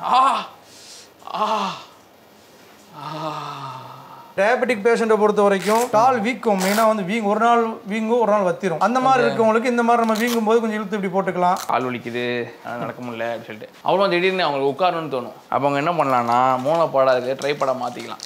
ஆ ஆ ஆ diabetic பேஷண்ட்டை பொறுத்த வரைக்கும் கால் வீக்கும் மெயினாக வந்து வீங் ஒரு நாள் வீங்கும் ஒரு நாள் வத்திரும் அந்த மாதிரி இருக்கவங்களுக்கு இந்த மாதிரி நம்ம வீங்கும் போது கொஞ்சம் இழுத்து இப்படி போட்டுக்கலாம் கால் வலிக்குது ஆ, நடக்க முடியல அப்படின்னு சொல்லிட்டு அவ்வளோ திடீர்னு அவங்களுக்கு உட்காரணும்னு தோணும் அப்போ அவங்க என்ன பண்ணலாம்னா மோனோ பாடாக இருக்குது ட்ரை பாடாக மாற்றிக்கலாம்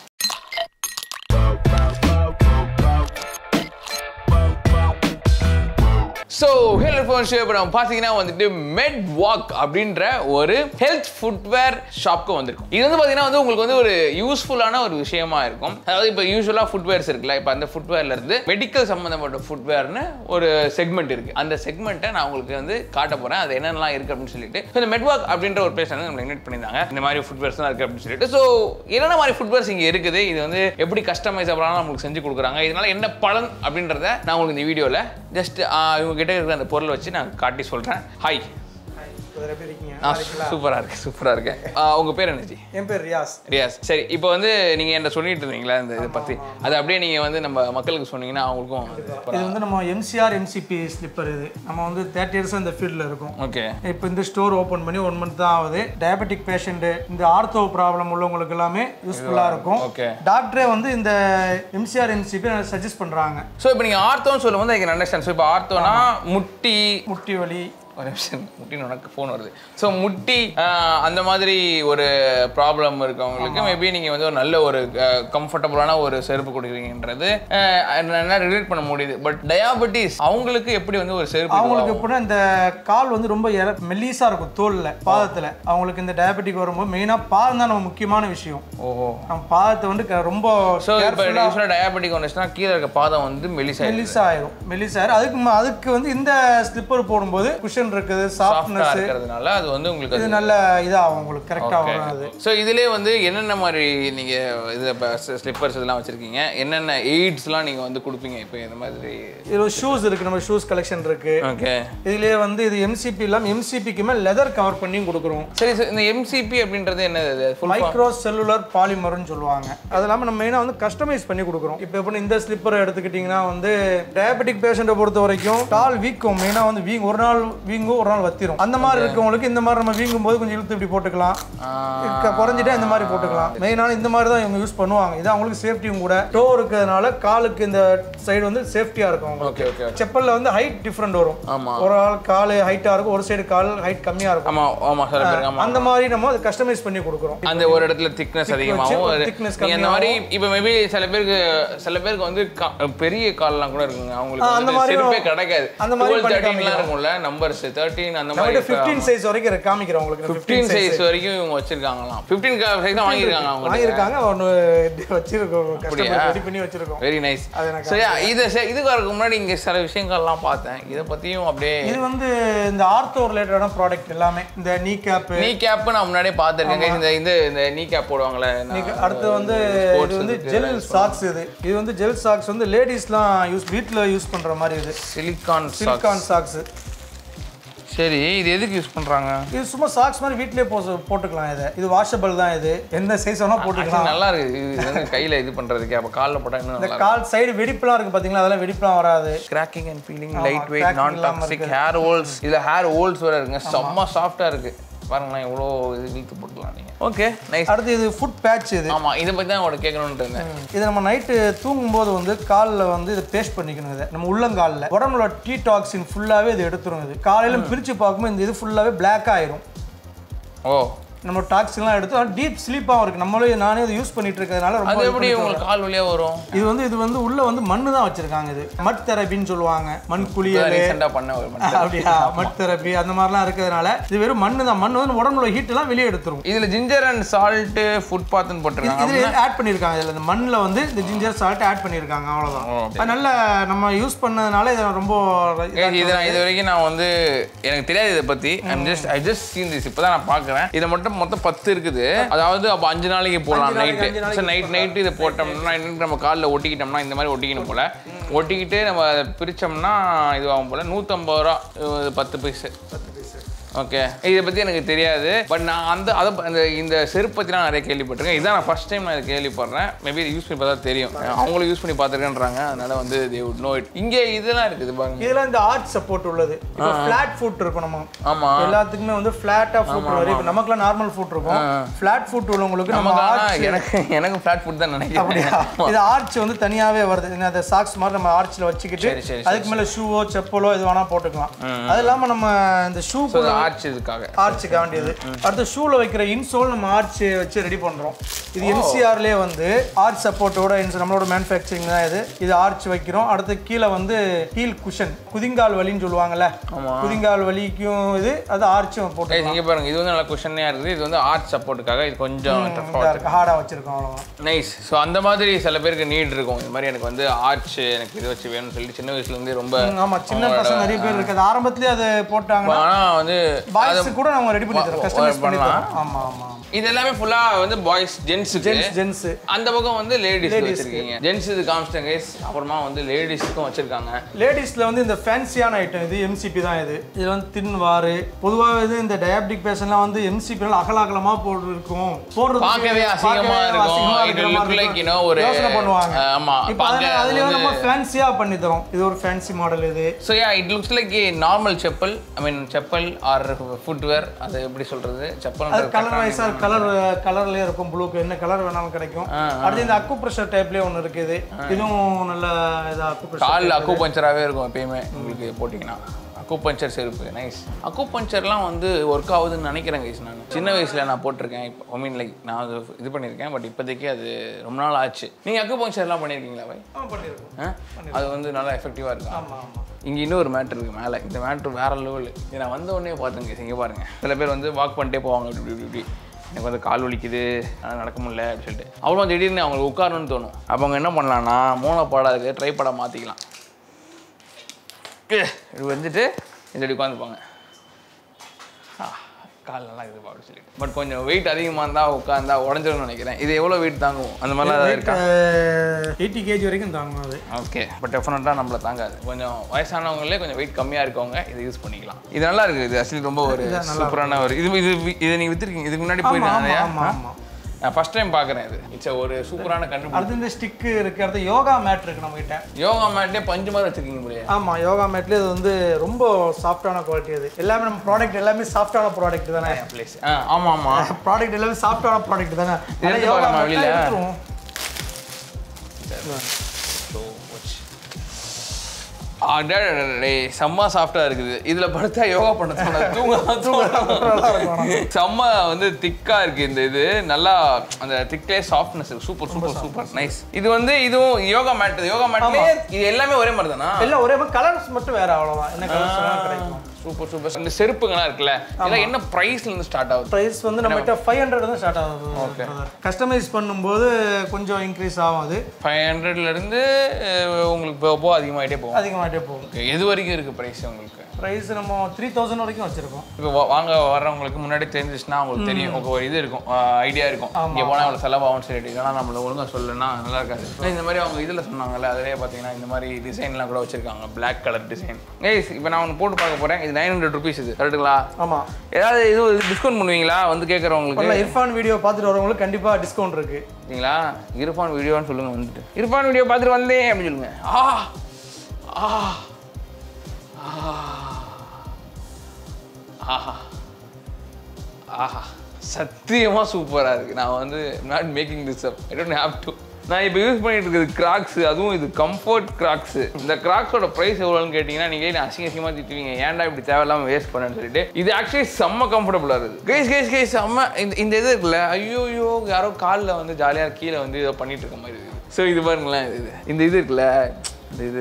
ஸோ ஹெல்த் ஃபோன் ஷோ இப்போ நம்ம பார்த்தீங்கன்னா வந்துட்டு மெட் வாக் அப்படின்ற ஒரு ஹெல்த் ஃபுட்வேர் ஷாப்க்கு வந்திருக்கும் இது வந்து பார்த்தீங்கன்னா வந்து உங்களுக்கு வந்து ஒரு யூஸ்ஃபுல்லான ஒரு விஷயமா இருக்கும் அதாவது இப்போ யூஸ்வலாக ஃபுட்வேர்ஸ் இருக்குல்ல இப்போ அந்த ஃபுட்வேர்ல இருந்து மெடிக்கல் சம்மந்தப்பட்ட ஃபுட்வேர்னு ஒரு செக்மெண்ட் இருக்கு அந்த செக்மெண்ட்டை நான் உங்களுக்கு வந்து காட்ட போறேன் அது என்னென்னலாம் இருக்கு அப்படின்னு சொல்லிட்டு So, இந்த மெட்வாக் அப்படின்ற ஒரு பிளேஸ் வந்து நம்மளை இன்வைட் பண்ணியிருந்தாங்க இந்த மாதிரி ஃபுட்வேர்ஸ் தான் இருக்கு அப்படின்னு சொல்லிட்டு ஸோ என்னென்ன மாதிரி ஃபுட்வேர்ஸ் இங்கே இருக்குது இது வந்து எப்படி கஸ்டமைசபிளான நம்மளுக்கு செஞ்சு கொடுக்குறாங்க இதனால என்ன பலன் அப்படின்றத நான் உங்களுக்கு இந்த வீடியோவில் ஜஸ்ட் இவங்க கிட்ட இருக்கிற அந்த பொருளை வச்சு நான் காட்டி சொல்கிறேன் ஹாய் குதிரை எப்படி இருக்கீங்க சூப்பராக இருக்கு சூப்பராக இருக்கு ஆ, உங்க பேர் என்ன ஜி என் பேர் ரியாஸ் ரியாஸ் சரி இப்போ வந்து நீங்க என்கிட்ட சொல்லிட்டு இருந்தீங்களா இந்த இதை பத்தி அது அப்படியே நீங்க வந்து நம்ம மக்களுக்கு சொன்னீங்கன்னா அவங்களுக்கும் இது வந்து நம்ம எம்சிஆர் எம்சிபி ஸ்லிப்பர் இது நம்ம வந்து தேர்ட்டி இயர்ஸ் இந்த ஃபீல்டில் இருக்கும் ஓகே இப்போ இந்த ஸ்டோர் ஓப்பன் பண்ணி ஒன் மந்த் தான் ஆகுது டயபெட்டிக் பேஷண்ட்டு இந்த ஆர்த்தோ ப்ராப்ளம் உள்ளவங்களுக்கு எல்லாமே யூஸ்ஃபுல்லாக இருக்கும் ஓகே டாக்டரே வந்து இந்த எம்சிஆர் எம்சிபி சஜஸ்ட் பண்ணுறாங்க ஸோ இப்போ நீங்க ஆர்த்தோன்னு சொல்லும்போது ஐ கேன் அண்டர்ஸ்டாண்ட் ஸோ இப்போ ஆர்த்தோனா முட்டி முட்டி வலி ஒரு நிமிஷம் முட்டின்னு உனக்கு ஃபோன் வருது ஸோ முட்டி ஆஹ், அந்த மாதிரி ஒரு ப்ராப்ளம் இருக்கவங்களுக்கு மேபி நீங்கள் வந்து ஒரு நல்ல ஒரு கம்ஃபர்டபுளான ஒரு செருப்பு கொடுக்குறீங்கன்றது என்ன ரிலேட் பண்ண முடியுது பட் டயாபெட்டிஸ் அவங்களுக்கு எப்படி வந்து ஒரு செருப்பு அவங்களுக்கு எப்படின்னா இந்த கால் வந்து ரொம்ப இற- மெல்லிசா இருக்கும் தோல்ல பாதத்துல அவங்களுக்கு இந்த டயபெட்டிக் வரும்போது மெயினா பாதம் தான் நம்ம முக்கியமான விஷயம் ஓஹோ நம்ம பாதத்தை வந்து க- ரொம்ப ஸோ இப்போ யூஸ்வலாக டயாபெட்டிக் வந்துச்சுன்னா கீழே இருக்க பாதம் வந்து மெலிசா மெல்லிசா ஆயிரும் மெல்லிசா ஆயிரும் அதுக்கு ம- அதுக்கு வந்து இந்த ஸ்லிப்பர் போடும்போது குஷன் இருக்குது சாஃப்டாக சாஃப்ட்னஸ் இருக்கிறதுனால அது வந்து உங்களுக்கு இது நல்ல இதாகும் உங்களுக்கு கரெக்டாக வரும் அது ஸோ இதுலேயே வந்து என்னென்ன மாதிரி நீங்கள் இது ஸ்லிப்பர்ஸ் இதெல்லாம் வச்சுருக்கீங்க என்னென்ன எய்ட்ஸ்லாம் நீங்கள் வந்து கொடுப்பீங்க இப்போ இந்த மாதிரி இதுல ஷூஸ் இருக்கு நம்ம ஷூஸ் கலெக்ஷன் இருக்கு ஓகே இதுலயே வந்து இது எம்சிபி இல்லாம எம்சிபிக்குமே லெதர் கவர் பண்ணியும் கொடுக்குறோம் சரி சார் இந்த எம்சிபி அப்படின்றது என்னது அது ஃபுல் மைக்ரோ செல்லுலர் பாலிமர்னு சொல்லுவாங்க அது இல்லாமல் நம்ம மெயினாக வந்து கஸ்டமைஸ் பண்ணி கொடுக்குறோம் இப்போ எப்படி இந்த ஸ்லிப்பரை எடுத்துக்கிட்டிங்கன்னா வந்து டயபெட்டிக் பேஷண்ட்டை பொறுத்த வரைக்கும் கால் வீக்கும் மெயினாக வந்து வீங் ஒரு நாள் வீங்கும் ஒரு நாள் வத்திரும் அந்த மாதிரி இருக்கவங்களுக்கு இந்த மாதிரி நம்ம வீங்கும் போது கொஞ்சம் இழுத்து இப்படி போட்டுக்கலாம் க- குறைஞ்சிட்டா இந்த மாதிரி போட்டுக்கலாம் மெயினான இந்த மாதிரி தான் இவங்க யூஸ் பண்ணுவாங்க இது அவங்களுக்கு சேஃப்டியும் கூட டோ இருக்கிறதுனால காலுக்கு இந்த சைடு வந்து சேஃப்டியாக இருக்கும் அவங்களுக்கு ஓகே ஓகே செப்பல்ல வந்து ஹைட் டிஃப்ரெண்ட் வரும் ஆமா. ஒரு ஆள் கால் ஹைட்டாக இருக்கும் ஒரு சைடு கால் ஹைட் கம்மியாக இருக்கும் ஆமாம் ஆமாம் சில பேருக்கு ஆமாம் அந்த மாதிரி நம்ம அதை கஸ்டமைஸ் பண்ணி கொடுக்குறோம் அந்த ஒரு இடத்துல திக்னஸ் அதிகமாகவும் ஒரு ஒரு- thickness நீங்க அந்த மாதிரி இப்போ மேபி சில பேருக்கு சில பேருக்கு வந்து கா- பெரிய கால்லாம் கூட இருக்குங்க அவங்களுக்கு அந்த வந்து மாதிரியும் செருப்பே கிடைக்காது அந்த மாதிரி டுவெல் பண்ணி தேர்ட்டின்லாம் இருக்கும்ல நம்பர்ஸ் தேர்ட்டின் அந்த நம்மகிட்ட மாதிரி ஃபிஃப்டீன் சைஸ் வரைக்கும் இருக்கு காமிக்கிறேன் உங்களுக்கு ஃபிஃப்டீன் சைஸ் வரைக்கும் இவங்க வச்சிருக்காங்களாம் ஃபிஃப்டீன் சைஸ் தான் வாங்கியிருக்காங்க அவங்க வாங்கியிருக்காங்க ஒன்று வச்சிருக்கோம் கஸ்டமர் ரெடி பண்ணி வச்சிருக்கோம் வெரி நைஸ் அது எனக்கு சரியா இது சரி, இதுக்கு வரக்கு முன்னாடி இங்க சில விஷயங்கள்லாம் பார்த்தேன் இதை பத்தியும் அப்படியே இது வந்து இந்த ஆர்த்தோ ரிலேட்டடான ப்ராடக்ட் எல்லாமே இந்த நீ கேப் நீ கேப் நான் முன்னாடியே பார்த்துருக்கேன் இந்த இந்த இந்த நீ கேப் போடுவாங்களே நான் அடுத்து வந்து இது வந்து ஜெல் சாக்ஸ் இது இது வந்து ஜெல் சாக்ஸ் வந்து லேடிஸ்லாம் யூஸ் வீட்டில் யூஸ் பண்ற மாதிரி இது சிலிக்கான் சிலிக்கான் சாக்ஸ் சரி இது எதுக்கு யூஸ் பண்றாங்க இது சும்மா சாக்ஸ் மாதிரி வீட்லயே போ போட்டுக்கலாம் இதை இது வாஷபிள் தான் இது எந்த சைஸ் வேணா போட்டுக்கலாம் Actually நல்லா இருக்கு இது வந்து கையில இது பண்றதுக்கு அப்ப கால்ல போட்டா இன்னும் இந்த நல்லா கால் சைடு வெடிப்புலாம் இருக்கு பாத்தீங்களா அதெல்லாம் வெடிப்புலாம் வராது கிராக்கிங் அண்ட் ஃபீலிங் ஆமா, லைட் வெயிட் cracking நான் இல்லாம டாக்ஸிக் ஹேர் ஹோல்ஸ் இதுல ஹேர் ஹோல்ஸ் வேற இருக்குங்க செம்ம சாஃப்டா இருக்கு பாருங்களேன் எவ்வளோ இது இழுத்து போட்டுக்கலாம் நீங்க ஓகே நைஸ் அடுத்து இது ஃபுட் பேட்ச் இது ஆமா இதை பத்தி தான் உங்கள்ட்ட கேட்கணும்னு இருந்தேன் இது நம்ம நைட்டு தூங்கும்போது வந்து காலில் வந்து இதை பேஸ்ட் பண்ணிக்கணும் இதை நம்ம உள்ளங்காலில் உடம்புல டீ டாக்ஸின் ஃபுல்லாகவே இது எடுத்துரும் இது காலையில பிரித்து பார்க்கும்போது இந்த இது ஃபுல்லாகவே பிளாக் ஆயிரும் ஓ நம்ம டாக்ஸின்லாம் எடுத்து டீப் ஸ்லீப்பாகவும் இருக்குது நம்மளே நானே இதை யூஸ் பண்ணிட்டு இருக்கிறதுனால அது ரொம்ப எப்படி உங்களுக்கு கால் வழியா வரும் இது வந்து இது வந்து உள்ள வந்து மண்ணு தான் வச்சிருக்காங்க இது மட் தெரபின்னு சொல்லுவாங்க மண் குளியல் ரீசெண்டாக பண்ண ஒரு மனுஷன். அப்படியா மட் தெரப்பி அந்த மாதிரிலாம் இருக்கிறதுனால இது வெறும் மண்ணு தான் மண் வந்து உடம்புல ஹீட் எல்லாம் வெளியே எடுத்துரும் இதுல ஜிஞ்சர் அண்ட் சால்ட் ஃபுட் பாத்துன்னு போட்டிருக்காங்க இதுல ஆட் பண்ணியிருக்காங்க இதில் இந்த மண்ணில் வந்து இந்த ஜிஞ்சர் சால்ட் ஆட் பண்ணியிருக்காங்க அவ்வளோதான் அது நல்ல நம்ம யூஸ் பண்ணதுனால இதை ரொம்ப Guys, இது நான் இது வரைக்கும் நான் வந்து எனக்கு தெரியாது இதை பத்தி I'm just I just seen this இப்போதான் நான் பார்க்குறேன் இதை மட்டும் மொத்தம் பத்து இருக்குது அதாவது அப்போ அஞ்சு நாளைக்கு போடலாம் நாளைக்கு, நைட்டு அஞ்சு நாளைக்கு ஸோ நைட் நைட்டு இதை போட்டோம்னா இன்னைக்கு நம்ம காலில் ஒட்டிக்கிட்டோம்னா இந்த மாதிரி ஒட்டிக்கணும் போல ஒட்டிக்கிட்டு நம்ம அதை பிரிச்சோம்னா இதுவாகும் போல நூற்றம்பது ரூபா இது பத்து பீஸு ஓகே இதை பற்றி எனக்கு தெரியாது பட் நான் அந்த அதை ப- அந்த இந்த செருப்பு பற்றி நான் நிறைய கேள்விப்பட்டிருக்கேன் இதான் நான் ஃபர்ஸ்ட் டைம் நான் இதை கேள்விப்படுறேன் மேபி யூஸ் பண்ணி பார்த்தா தெரியும் அவங்களும் யூஸ் பண்ணி பார்த்துருக்கேன்றாங்க அதனால வந்து தே would know it இங்கே இதெல்லாம் இருக்குது பாருங்க இதெல்லாம் இந்த ஆர்ட் சப்போர்ட் உள்ளது இப்போ ஃபிளாட் ஃபுட் இருக்கும் நம்ம ஆமா எல்லாத்துக்குமே வந்து ஃபிளாட்டா ஃபுட் வரும் இப்போ நமக்குலாம் நார்மல் ஃபுட் இருக்கும் ஃபிளாட் ஃபுட் உள்ளவங்களுக்கு நம்ம நமக்கு ஆனா ஆர்ச் எனக்கு எனக்கு ஃபிளாட் ஃபுட் தான் நினைக்கிறேன் அப்படியா இது ஆர்ச் வந்து தனியாவே வருது இந்த அந்த சாக்ஸ் மாதிரி நம்ம ஆர்ச்சில் வச்சுக்கிட்டு சரி, சரி, அதுக்கு மேல ஷூவோ செப்பலோ இது வேணா போட்டுக்கலாம் அது இல்லாம நம்ம இந்த ஷூ ஸோ ஆர்ச் இதுக்காக ஆர்ச்சுக்கு வேண்டியது அடுத்து ஷூல வைக்கிற இன்சோல் நம்ம ஆர்ச் வச்சு ரெடி பண்றோம் இது என்சிஆர்லேயே வந்து ஆர்ச் சப்போர்ட்டோட நம்மளோட மேனுஃபேக்சரிங் தான் இது இது ஆர்ச் வைக்கிறோம் அடுத்து கீழே வந்து ஹீல் குஷன் குதிங்கால் வலின்னு சொல்லுவாங்கல்ல குதிங்கால் வலிக்கும் இது அது ஆர்ச்சும் போட்டு Guys, இங்க பாருங்க இது வந்து நல்லா குஷனையாக இருக்குது இது வந்து ஆர்ட் சப்போர்ட்டுக்காக இது கொஞ்சம் டஃப்பாக இருக்கு ஹார்டா வச்சிருக்கோம் அவ்வளவுதான் நைஸ் ஸோ அந்த மாதிரி சில பேருக்கு நீட் இருக்கும் இந்த மாதிரி எனக்கு வந்து ஆர்ச் எனக்கு இது வச்சு வேணும்னு சொல்லி சின்ன வயசுலேருந்தே ரொம்ப ம், ஆமா சின்ன பசங்க நிறைய பேர் இருக்கு அது ஆரம்பத்திலேயே அது போட்டாங்கன்னா ஆனால் வந்து பாய்ஸ் கூட நம்ம ரெடி பண்ணி தரோம் கஸ்டமைஸ் பண்ணி பண்ணலாம். தரோம் ஆமா ஆமா இது எல்லாமே ஃபுல்லாக வந்து பாய்ஸ் ஜென்ஸுக்கு ஜென்ஸ் ஜென்ஸ் அந்த பக்கம் வந்து லேடிஸ் வச்சிருக்கீங்க ஜென்ஸ் இது காமிச்சிட்டேன் கைஸ் அப்புறமா வந்து லேடிஸ்க்கும் வச்சிருக்காங்க லேடிஸ்ல வந்து இந்த ஃபேன்சியான ஐட்டம் இது எம்சிபி தான் இது இது வந்து தின் வாரு பொதுவாக இது இந்த டயபெட்டிக் பேஷண்ட்லாம் வந்து எம்சிபி அகல அகலமா போட்டு இருக்கும் போடுறது பார்க்கவே அசிங்கமா இருக்கும். It will look like, you know, ஒரு- யோசனை பண்ணுவாங்க ஆமா, இப்போ பார்க்க அதுலயே வந்து- நம்ம ஃபேன்சியா பண்ணி தரோம் இது ஒரு ஃபேன்சி மாடல் இது so yeah it looks like a normal chappal I mean chappal or footwear அது எப்படி சொல்றது அது செப்பல் கலர் வைஸா கலர் கலர்லயே இருக்கும் ப்ளூக்கு என்ன கலர் வேணாலும் கிடைக்கும் அடுத்து இந்த அக்கு ப்ரெஷர் டைப்லயே ஒன்று இருக்குது இதுவும் நல்ல இதா அக்கு ப்ரெஷர் காலில் அக்கு பஞ்சராகவே இருக்கும் எப்பயுமே உங்களுக்கு போட்டிங்கன்னா அக்கு பஞ்சர் செருப்பு நைஸ் அக்கு பஞ்சர்லாம் வந்து ஒர்க் ஆகுதுன்னு நினைக்கிறேன் கைஸ் நான் சின்ன வயசில் நான் போட்டிருக்கேன் இப்போ ஐ மீன் லைக் நான் அது இது பண்ணியிருக்கேன் பட் இப்போதைக்கு அது ரொம்ப நாள் ஆச்சு நீங்கள் அக்கு பஞ்சர்லாம் பண்ணியிருக்கீங்களா பை பண்ணிருக்கோம் ஆ? அது வந்து நல்லா எஃபெக்டிவாக இருக்கும் ஆமா ஆமா இங்கே இன்னொரு மேட்ரு இருக்குது மேலே இந்த மேட்ரு வேற லெவல் இது நான் வந்த உடனே பார்த்துங்க இங்கே பாருங்க சில பேர் வந்து வாக் பண்ணிட்டே போவாங்க இப்படி இப்படி இப்படி எனக்கு வந்து கால் வலிக்குது அதனால் நடக்க முடியல அப்படின்னு சொல்லிட்டு அவ்வளோ திடீர்னு அவங்களுக்கு உட்காரணும்னு தோணும் அப்போ அவங்க என்ன பண்ணலாம்னா மூணை பாடாதுக்கு ட்ரை படம் மாற்றிக்கலாம் இப்படி வந்துட்டு இப்படி உட்காந்துப்பாங்க கால் நல்லா இருக்குதுப்பா அப்படின்னு சொல்லிட்டு பட் கொஞ்சம் வெயிட் அதிகமாக இருந்தால் உட்காந்தா உடஞ்சிரும்னு நினைக்கிறேன் இது எவ்வளோ வெயிட் தாங்கும் அந்த மாதிரிலாம் ஏதாவது இருக்கா எயிட்டி கேஜி வரைக்கும் தாங்கும் அது ஓகே பட் டெஃபினட்டாக நம்மள தாங்காது கொஞ்சம் வயசானவங்களே கொஞ்சம் வெயிட் கம்மியாக இருக்கவங்க இதை யூஸ் பண்ணிக்கலாம் இது நல்லா இருக்குது இது ஆக்சுவலி ரொம்ப ஒரு சூப்பரான ஒரு இது இது இதை நீங்கள் வித்துருக்கீங்க இதுக்கு முன்னாடி ஆமா போயிருக்காங்க ஆமா ஆமா நான் ஃபர்ஸ்ட் டைம் பார்க்குறேன் இது இட்ஸ் ஒரு சூப்பரான கண்டுபிடிப்பு அடுத்து இந்த ஸ்டிக்கு இருக்கு அடுத்து யோகா மேட் இருக்கு நம்ம கிட்ட யோகா மேட்லேயே பஞ்சு மாதிரி வச்சிருக்கீங்க முடியாது ஆமா யோகா மேட்ல இது வந்து ரொம்ப சாஃப்டான குவாலிட்டி அது எல்லாமே நம்ம ப்ராடக்ட் எல்லாமே சாஃப்டான ப்ராடக்ட் தானே பிளேஸ் ஆ ஆமாம் ஆமாம் ப்ராடக்ட் எல்லாமே சாஃப்டான ப்ராடக்ட் தானே இது எடுத்து யோகா பார்க்கலாமா மேட்ல வெளியில? எடுத்துருவோம். ஸோ அடே செம்ம சாஃப்டாக இருக்குது இதில் படுத்தா யோகா பண்ண தோணாது. தூங்க தூங்க நல்லா இருக்கும் ஆனா. செம்ம வந்து திக்கா இருக்கு இந்த இது நல்லா அந்த திக்லே சாஃப்ட்னஸ் இருக்கு சூப்பர் சூப்பர் சூப்பர் நைஸ் இது வந்து இதுவும் யோகா மேட் யோகா மேட்லயே இது எல்லாமே ஒரே மாதிரி தானா எல்லாம் ஒரே மாதிரி கலர்ஸ் மட்டும் வேற அவ்வளவுதான் என்ன கலர்ஸ் கிடைக்கும் சூப்பர் சூப்பர் இந்த செருப்புங்கலாம் இருக்குல்ல இதெல்லாம் என்ன பிரைஸ்ல இருந்து ஸ்டார்ட் ஆகுது ப்ரைஸ் வந்து நம்ம கிட்ட ஃபைவ் ஹண்ட்ரட் தான் ஸ்டார்ட் ஆகுது கஸ்டமைஸ் பண்ணும்போது கொஞ்சம் இன்க்ரீஸ் ஆகும் அது ஃபைவ் ஹண்ட்ரட்ல இருந்து அஹ், உங்களுக்கு போக போக அதிகமாயிட்டே போகும் அதிகமாகிட்டே போகும் Okay, எது வரைக்கும் இருக்கு பிரைஸ் உங்களுக்கு ப்ரைஸ் நம்ம த்ரீ தௌசண்ட் வரைக்கும் வச்சிருக்கோம் இப்போ வா- வாங்க வர்றவங்களுக்கு முன்னாடி தெரிஞ்சிச்சுன்னா அவங்களுக்கு தெரியும் உங்களுக்கு ஒரு இது இருக்கும் ஐடியா இருக்கும் இங்கே போனால் அவ்வளோ செலவாகும்னு சொல்லிட்டு இதெல்லாம் நம்மள ஒழுங்காக சொல்லணும்னா நல்லா இருக்காது இந்த மாதிரி அவங்க இதில் சொன்னாங்கல்ல அதிலே பார்த்தீங்கன்னா இந்த மாதிரி டிசைன்லாம் கூட வச்சிருக்காங்க Black கலர் டிசைன் கைஸ் இப்போ நான் ஒன்று போட்டு பார்க்க போகிறேன் இது நைன் ஹண்ட்ரட் ருபீஸ் இது கரெக்டுங்களா ஆமா ஏதாவது இது டிஸ்கவுண்ட் பண்ணுவீங்களா வந்து கேட்குறவங்களுக்கு பண்ணலாம் இர்ஃபான் வீடியோ பார்த்துட்டு வரவங்களுக்கு கண்டிப்பா டிஸ்கவுண்ட் இருக்கு சரிங்களா இருப்பான் வீடியோன்னு சொல்லுங்க வந்துட்டு இருப்பான் வீடியோ பார்த்துட்டு வந்தேன் அப்படின்னு சொல்லுங்க ஆ ஆ ஆ. ஆஹா ஆஹா சத்தியமா சூப்பரா இருக்கு நான் வந்து not making this up I don't have to நான் இப்போ யூஸ் பண்ணிட்டு இருக்கிறது கிராக்ஸ் அதுவும் இது கம்ஃபர்ட் கிராக்ஸ் இந்த கிராக்ஸோட ப்ரைஸ் எவ்வளோன்னு கேட்டிங்கன்னா நீங்கள் நான் அசிங்க அசிங்கமாக திட்டுவீங்க ஏன்டா இப்படி தேவையில்லாமல் வேஸ்ட் பண்ணேன்னு சொல்லிட்டு இது ஆக்சுவலி செம்ம கம்ஃபர்டபுளாக இருக்குது கேஸ் கேஸ் கேஸ் செம்ம இந்த இந்த இது இருக்குல்ல ஐயோ ஐயோ யாரோ காலில் வந்து ஜாலியாக கீழே வந்து இதை பண்ணிட்டு இருக்க மாதிரி இருக்குது ஸோ இது பாருங்களேன் இது இந்த இது இருக்குல்ல இந்த இது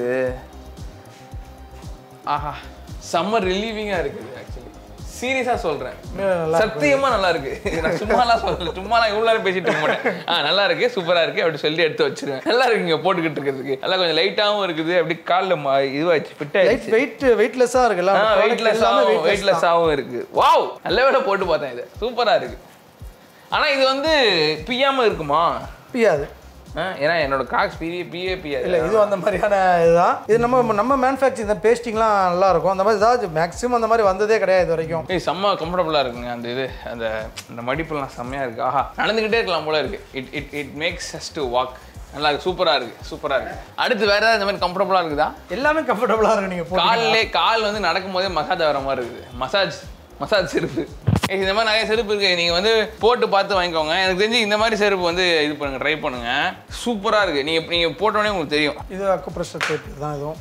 ஆஹா செம்ம ரிலீவிங்காக இருக்குது ஆக்சுவலி சீரியஸாக சொல்கிறேன் நல்லா சத்தியமா நல்லா இருக்கு நான் சும்மாலாம் சொல்லல சும்மாலாம் இவ்வளோ நேரம் பேசிட்டு இருக்க மாட்டேன் ஆ நல்லா இருக்கு சூப்பரா இருக்கு அப்படி சொல்லி எடுத்து வச்சிருவேன் நல்லா இருக்குங்க போட்டுக்கிட்டு இருக்கிறதுக்கு நல்லா கொஞ்சம் லைட்டாகவும் இருக்குது அப்படி காலில் இதுவாச்சு ஃபிட் லைட் ஆயிடுச்சு வெயிட் வெயிட்லெஸ்ஸா இருக்குல்ல வெயிட்லெஸ் ஆகும் வெயிட்லெஸ்ஸாகவும் இருக்கு வாவ் நல்ல வேலை போட்டு பார்த்தேன் இது சூப்பரா இருக்கு ஆனா இது வந்து பியாம இருக்குமா பியாது ஏன்னா என்னோட காக்ஸ் பிஏ பிஏபி இல்லை இது அந்த மாதிரியான இதுதான் இது நம்ம நம்ம மேனுஃபேக்சரிங் இந்த பேஸ்டிங்லாம் நல்லா இருக்கும் அந்த மாதிரி ஏதாவது மேக்ஸிமம் அந்த மாதிரி வந்ததே கிடையாது இது வரைக்கும் ஏய் செம்ம கம்ஃபர்டபுளாக இருக்குங்க அந்த இது அந்த அந்த மடிப்புலாம் செம்மையாக இருக்கு ஆஹா நடந்துக்கிட்டே இருக்கலாம் போல இருக்கு it it it makes us to walk நல்லா இருக்கு சூப்பராக இருக்கு சூப்பராக இருக்கு அடுத்து வேற ஏதாவது இந்த மாதிரி கம்ஃபர்டபுளாக இருக்குதா எல்லாமே கம்ஃபர்டபுளாக இருக்கு நீங்கள் போட்டு கால்லே கால் வந்து நடக்கும்போதே மசாஜ் ஆகிற மாதிரி இருக்குது மசாஜ் மசாஜ் செருப்பு ஏய், இந்த மாதிரி நிறைய செருப்பு இருக்கு நீங்க வந்து போட்டு பார்த்து வாங்கிக்கோங்க எனக்கு தெரிஞ்சு இந்த மாதிரி செருப்பு வந்து இது பண்ணுங்க ட்ரை பண்ணுங்க சூப்பரா இருக்கு நீங்க நீங்க போட்ட உடனே உங்களுக்கு தெரியும் இது அக்குப்ரெஷர் டேப் தான் இதுவும்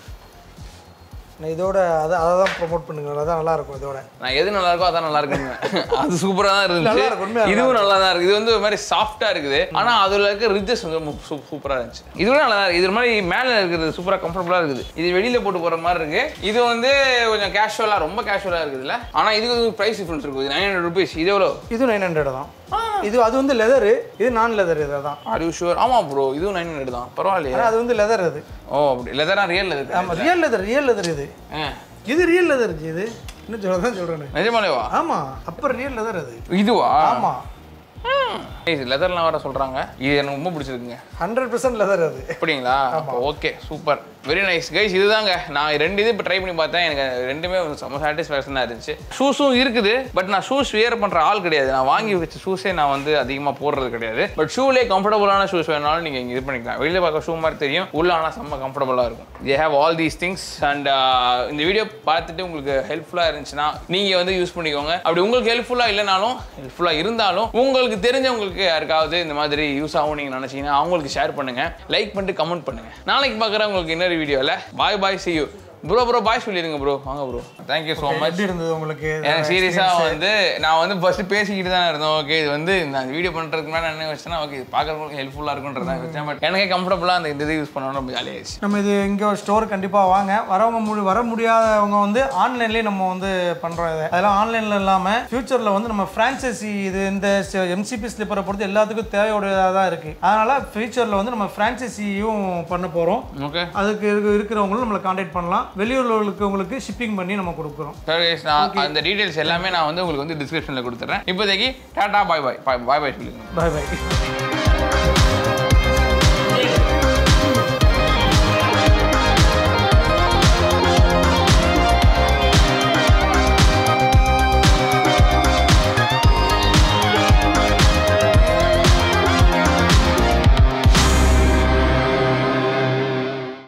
நான் இதோட அதை அதை தான் ப்ரொமோட் பண்ணுங்க அதான் நல்லா இருக்கும் இதோட நான் எது நல்லா இருக்கோ அதான் நல்லா இருக்குங்க அது சூப்பரா தான் நல்லா இருந்துச்சு இருக்கு, உண்மையா இதுவும் நல்லா தான் இருக்கு இது வந்து ஒரு மாதிரி சாஃப்டா இருக்குது ஆனா அதுல இருக்க ரிஜஸ் வந்து ரொம்ப சூ- சூப்பரா இருந்துச்சு இதுவும் நல்லா தான் இருக்கு இது ஒரு மாதிரி மேல இருக்கிறது சூப்பரா கம்ஃபர்டபுளா இருக்குது இது வெளியில போட்டு போற மாதிரி இருக்கு இது வந்து கொஞ்சம் கேஷுவலா ரொம்ப கேஷுவலா இருக்குதுல்ல ஆனா இதுக்கு பிரைஸ் டிஃபரன்ஸ் இருக்குது நைன் ஹண்ட்ரட் ருபீஸ் இது எவ்வளோ இது நைன் ஹண்ட்ரட் தான் இது அது வந்து லெதரு இது நான் லெதர் இதை தான் ஆர் யூ ஷுவர் ஆமா ப்ரோ இதுவும் நைன் ஹண்ட்ரட் தான் பரவாயில்லையே ஆனால் அது வந்து லெதர் அது ஓ அப்படி லெதரா ரியல் லெதர் ஆமாம் ரியல் லெதர் ரியல் லெதர் இது இது ரியல் லெதர் இது இன்னும் சொல்ல தான் சொல்கிறேன் நிஜமாலேவா ஆமாம் அப்புறம் ரியல் லெதர் அது இதுவா ஆமாம் இது லெதர்லாம் வர சொல்றாங்க இது எனக்கு ரொம்ப பிடிச்சிருக்குங்க ஹண்ட்ரட் பர்சன்ட் லெதர் அது அப்படிங்களா okay super very nice guys இதுதாங்க நான் ரெண்டு இது இப்போ ட்ரை பண்ணி பார்த்தேன் எனக்கு ரெண்டுமே வந்து செம்ம சாட்டிஸ்ஃபேக்ஷனாக இருந்துச்சு ஷூஸும் இருக்குது பட் நான் ஷூஸ் வியர் பண்ணுற ஆள் கிடையாது நான் வாங்கி வச்ச ஷூஸே நான் வந்து அதிகமாக போடுறது கிடையாது பட் ஷூலே கம்ஃபர்டபுளான ஷூஸ் வேணாலும் நீங்கள் இங்கே இது பண்ணிக்கலாம் வெளியில் பார்க்க ஷூ மாதிரி தெரியும் உள்ள ஆனால் செம்ம கம்ஃபர்டபுளாக இருக்கும் I have all these things and இந்த வீடியோ பார்த்துட்டு உங்களுக்கு ஹெல்ப்ஃபுல்லாக இருந்துச்சுன்னா நீங்கள் வந்து யூஸ் பண்ணிக்கோங்க அப்படி உங்களுக்கு ஹெல்ப்ஃபுல்லாக இல்லைனாலும் ஹெல்ப்ஃபுல்லாக இருந்தாலும் உங்களுக்கு தெரிஞ்சவங்களுக்கு யாருக்காவது இந்த மாதிரி யூஸ் ஆகும் நீங்கள் நினச்சிங்கன்னா அவங்களுக்கு ஷேர் பண்ணுங்க லைக் பண்ணிட்டு கமெண்ட் பண்ணுங்க நாளைக்கு பார்க்குறேன் உங்களுக்கு இன்னொரு வீடியோவில் bye bye see you bro bro bye சொல்லிடுங்க ப்ரோ வாங்க ப்ரோ தேங்க்யூ ஸோ மச் எப்படி இருந்தது உங்களுக்கு எனக்கு சீரியஸாக வந்து நான் வந்து ஃபர்ஸ்ட் பேசிக்கிட்டு தான் இருந்தோம் ஓகே இது வந்து நான் வீடியோ பண்ணுறதுக்கு முன்னாடி என்ன வச்சேன்னா ஓகே இது பார்க்குறவங்களுக்கு ஹெல்ப்ஃபுல்லாக இருக்குன்றதான் வச்சேன் பட் எனக்கே கம்ஃபர்டபுளாக அந்த இந்த இது யூஸ் பண்ணணும் ரொம்ப ஜாலியாகிடுச்சு நம்ம இது இங்கே ஒரு ஸ்டோர் கண்டிப்பாக வாங்க வரவங்க முடி வர முடியாதவங்க வந்து ஆன்லைன்லேயே நம்ம வந்து பண்ணுறோம் இதை அதெல்லாம் ஆன்லைனில் இல்லாமல் ஃப்யூச்சரில் வந்து நம்ம ஃப்ரான்ச்சைசி இது இந்த எம்சிபி ஸ்லிப்பரை பொறுத்து எல்லாத்துக்கும் தேவையுடையதாக தான் இருக்குது அதனால் ஃப்யூச்சரில் வந்து நம்ம ஃப்ரான்ச்சைசியும் பண்ண போகிறோம் ஓகே அதுக்கு இருக்க- இருக்கிறவங்களும் நம்மளை காண்டாக்ட் பண்ணலாம் வெளியூரில் இருக்கவங்களுக்கு ஷிப்பிங் பண்ணி நம்ம கொடுக்குறோம் சரி guys, நான் அந்த டீடைல்ஸ் எல்லாமே நான் வந்து உங்களுக்கு வந்து டிஸ்கிரிப்ஷனில் கொடுத்துட்றேன் இப்போதைக்கு டாடா பாய் பாய் பாய் பாய் சொல்லுங்க பாய் பாய்